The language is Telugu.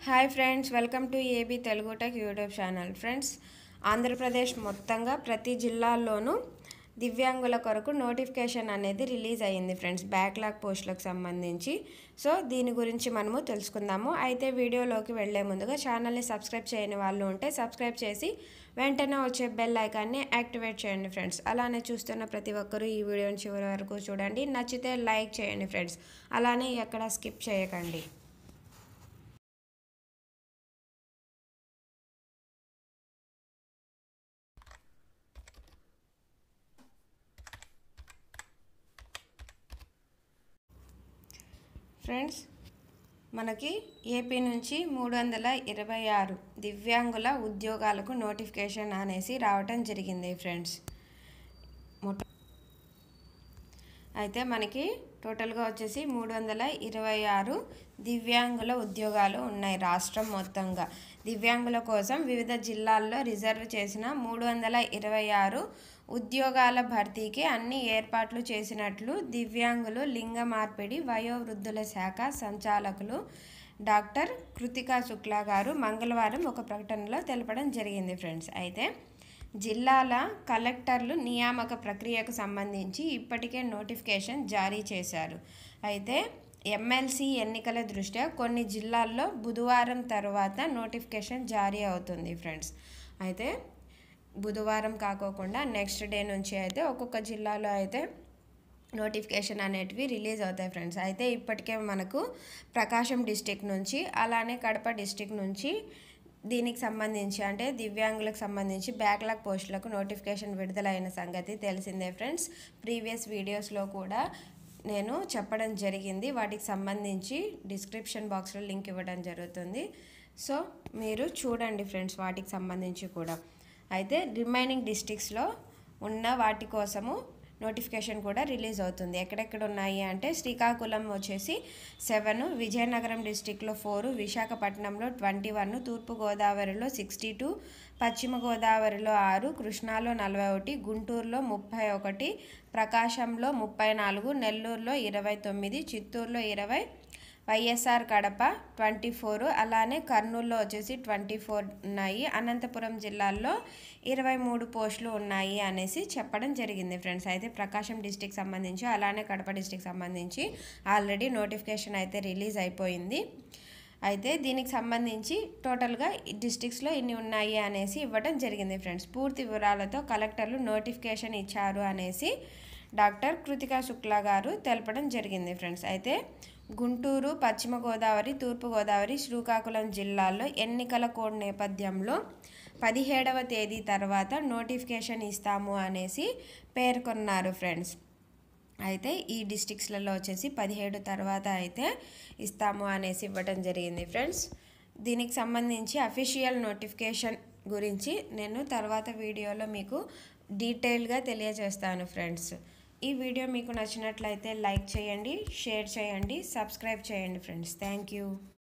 hi friends welcome to A B Telugu tech YouTube channel friends Andhra Pradesh మొత్తంగా ప్రతి జిల్లాల్లోనూ దివ్యాంగుల కొరకు నోటిఫికేషన్ అనేది రిలీజ్ అయ్యింది ఫ్రెండ్స్ బ్యాక్లాగ్ పోస్టులకు సంబంధించి సో దీని గురించి మనము తెలుసుకుందాము అయితే వీడియోలోకి వెళ్లే ముందుగా ఛానల్ని సబ్స్క్రైబ్ చేయని వాళ్ళు ఉంటే సబ్స్క్రైబ్ చేసి వెంటనే వచ్చే బెల్ ఐకాన్ని యాక్టివేట్ చేయండి ఫ్రెండ్స్ అలానే చూస్తున్న ప్రతి ఒక్కరూ ఈ వీడియోని చివరి వరకు చూడండి నచ్చితే లైక్ చేయండి ఫ్రెండ్స్ అలానే ఎక్కడ స్కిప్ చేయకండి ఫ్రెండ్స్ మనకి ఏపీ నుంచి మూడు వందల ఇరవై ఆరు దివ్యాంగుల ఉద్యోగాలకు నోటిఫికేషన్ అనేసి రావటం జరిగింది ఫ్రెండ్స్ మొట్ట అయితే మనకి టోటల్గా వచ్చేసి మూడు వందల ఇరవై ఆరు దివ్యాంగుల ఉద్యోగాలు ఉన్నాయి రాష్ట్రం మొత్తంగా దివ్యాంగుల కోసం వివిధ జిల్లాల్లో రిజర్వ్ చేసిన మూడు వందల ఇరవై ఆరు ఉద్యోగాల భర్తీకి అన్ని ఏర్పాట్లు చేసినట్లు దివ్యాంగులు లింగ మార్పిడి వయోవృద్ధుల శాఖ సంచాలకులు డాక్టర్ కృతికా శుక్లా గారు మంగళవారం ఒక ప్రకటనలో తెలపడం జరిగింది ఫ్రెండ్స్ అయితే జిల్లాల కలెక్టర్లు నియామక ప్రక్రియకు సంబంధించి ఇప్పటికే నోటిఫికేషన్ జారీ చేశారు అయితే ఎమ్మెల్సీ ఎన్నికల దృష్ట్యా కొన్ని జిల్లాల్లో బుధవారం తర్వాత నోటిఫికేషన్ జారీ అవుతుంది ఫ్రెండ్స్ అయితే బుధవారం కాకోకుండా నెక్స్ట్ డే నుంచి అయితే ఒక్కొక్క జిల్లాలో అయితే నోటిఫికేషన్ అనేటివి రిలీజ్ అవుతాయి ఫ్రెండ్స్ అయితే ఇప్పటికే మనకు ప్రకాశం డిస్టిక్ నుంచి అలానే కడప డిస్టిక్ నుంచి దీనికి సంబంధించి అంటే దివ్యాంగులకు సంబంధించి బ్యాక్లాగ్ పోస్టులకు నోటిఫికేషన్ విడుదలైన సంగతి తెలిసిందే ఫ్రెండ్స్ ప్రీవియస్ వీడియోస్లో కూడా నేను చెప్పడం జరిగింది వాటికి సంబంధించి డిస్క్రిప్షన్ బాక్స్లో లింక్ ఇవ్వడం జరుగుతుంది సో మీరు చూడండి ఫ్రెండ్స్ వాటికి సంబంధించి కూడా అయితే రిమైనింగ్ డిస్టిక్స్లో ఉన్న వాటి కోసము నోటిఫికేషన్ కూడా రిలీజ్ అవుతుంది ఎక్కడెక్కడ ఉన్నాయి అంటే శ్రీకాకుళం వచ్చేసి సెవెన్ విజయనగరం డిస్టిక్లో ఫోరు విశాఖపట్నంలో ట్వంటీ వన్ తూర్పుగోదావరిలో సిక్స్టీ టూ పశ్చిమ గోదావరిలో ఆరు కృష్ణాలో నలభై ఒకటి గుంటూరులో ముప్పై ఒకటి ప్రకాశంలో ముప్పై నాలుగు నెల్లూరులో ఇరవై తొమ్మిది చిత్తూరులో ఇరవై వైఎస్ఆర్ కడప ట్వంటీ ఫోర్ అలానే కర్నూలులో వచ్చేసి ట్వంటీ ఫోర్ ఉన్నాయి అనంతపురం జిల్లాల్లో ఇరవై మూడు పోస్టులు ఉన్నాయి అనేసి చెప్పడం జరిగింది ఫ్రెండ్స్ అయితే ప్రకాశం డిస్టిక్ సంబంధించి అలానే కడప డిస్టిక్ సంబంధించి ఆల్రెడీ నోటిఫికేషన్ అయితే రిలీజ్ అయిపోయింది అయితే దీనికి సంబంధించి టోటల్గా డిస్టిక్స్లో ఇన్ని ఉన్నాయి అనేసి ఇవ్వడం జరిగింది ఫ్రెండ్స్ పూర్తి వివరాలతో కలెక్టర్లు నోటిఫికేషన్ ఇచ్చారు అనేసి డాక్టర్ కృతికా శుక్లా గారు తెలపడం జరిగింది ఫ్రెండ్స్ అయితే గుంటూరు పశ్చిమ గోదావరి తూర్పు గోదావరి శ్రీకాకుళం జిల్లాల్లో ఎన్నికల కోడ్ నేపథ్యంలో పదిహేడవ తేదీ తర్వాత నోటిఫికేషన్ ఇస్తాము అనేసి పేర్కొన్నారు ఫ్రెండ్స్ అయితే ఈ డిస్టిక్స్లలో వచ్చేసి పదిహేడు తర్వాత అయితే ఇస్తాము అనేసి ఇవ్వడం జరిగింది ఫ్రెండ్స్ దీనికి సంబంధించి అఫీషియల్ నోటిఫికేషన్ గురించి నేను తర్వాత వీడియోలో మీకు డీటెయిల్గా తెలియజేస్తాను ఫ్రెండ్స్ ఈ వీడియో మీకు నచ్చినట్లయితే లైక్ చేయండి షేర్ చేయండి సబ్స్క్రైబ్ చేయండి ఫ్రెండ్స్ థ్యాంక్ యూ